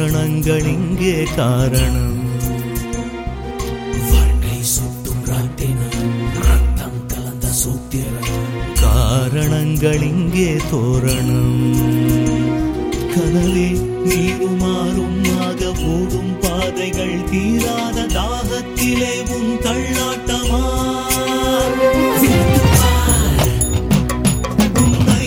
தோரணங்கள் இங்கே காரணம் வாழ்க்கை சுட்டும் ராட்டினம் ரத்தம் கலந்த சூத்திரம் காரணங்கள் இங்கே தோரணம் கனவே நீருமாறும் ஆக ஓடும் பாதைகள் தீராத தாகத்திலே உன் தள்ளாட்டமா உன்னை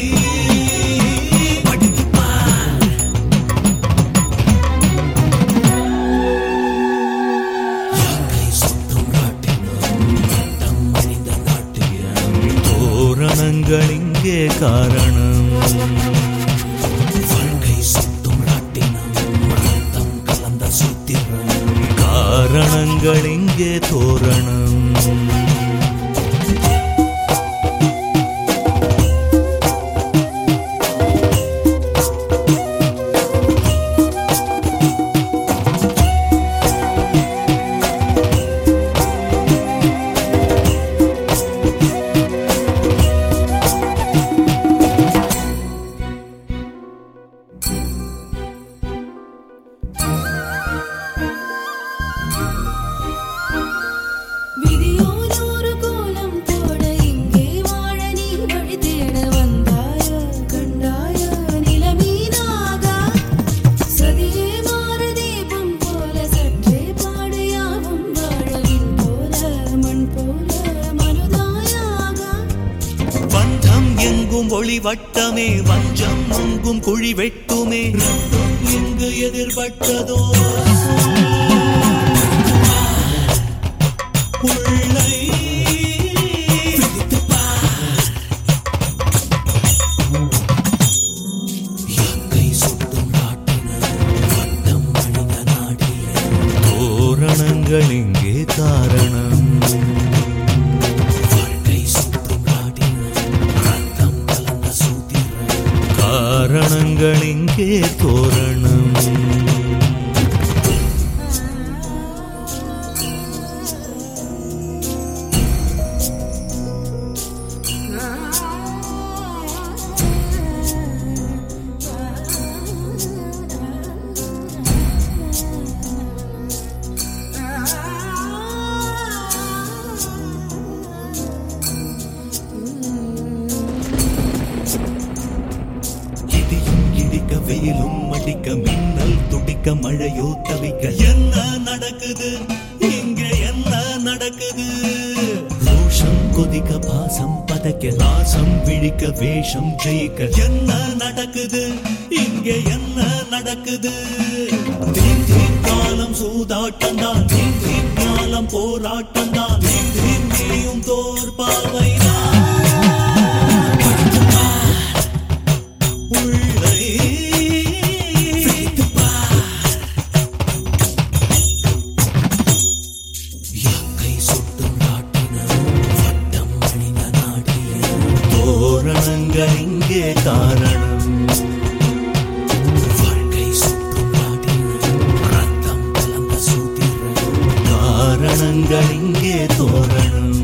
வாழ்க்கை சுட்டும் ராட்டினம் ரத்தம் மனித நாட்டியம் தோரணங்கள் இங்கே காரணம் வாழ்க்கை சுட்டும் ராட்டினம் ரத்தம் கலந்த சூத்திரம் காரணங்கள் இங்கே தோரணம் விதியோ நூறு கோலம் போட இங்கே வாழ நீ வழி தேட வந்தாய கண்டாய நிலமீனாக சதியே மாற தீபம் போல சற்றே பாடையாவும் வாழவின் போல மண் போல மனுதாயாக பந்தம் எங்கும் ஒளி வட்டமே வஞ்சம் அங்கும் குழி வெட்டுமே ரத்தம் எங்கு எதிர்பட்டதோ உள்ளை வாழ்க்கை சுட்டும் ராட்டினம் ரத்தம் மனித நாட்டியம் தோரணங்கள் இங்கே காரணம் வாழ்க்கை சுட்டும் ராட்டினம் ரத்தம் கலந்த சூத்திரம் காரணங்கள் இங்கே தோரணம் இடியும் இடிக்க வெயிலும் அடிக்க மின்னல் துடிக்க மழையோ தவிக்க என்ன நடக்குது இங்க என்ன நடக்குது ரோஷம் கொதிக்க பாசம் பதைக்க நாசம் விழிக்க வேஷம் ஜெயிக்க என்ன நடக்குது இங்க என்ன நடக்குது தீம் தீம் காலம் சூதாட்டம் தான் தீம் தீம் காலம் போராட்டம் தான் தீம் தீம் நீயும் தோற்பாவைதான் உள்ளே யாக்கை சுட்டும் ராட்டினம் வட்டம் மனித நாட்டியம் தோரணங்கள் இங்கே காரணம் வாழ்க்கை சுட்டும் ராட்டினம் ரத்தம் கலந்த சூத்திரம் காரணங்கள் இங்கே தோரணம்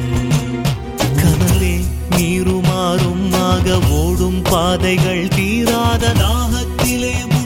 கனவே நீருமாறும் ஆக ஓடும் பாதைகள் தீராத தாகத்திலே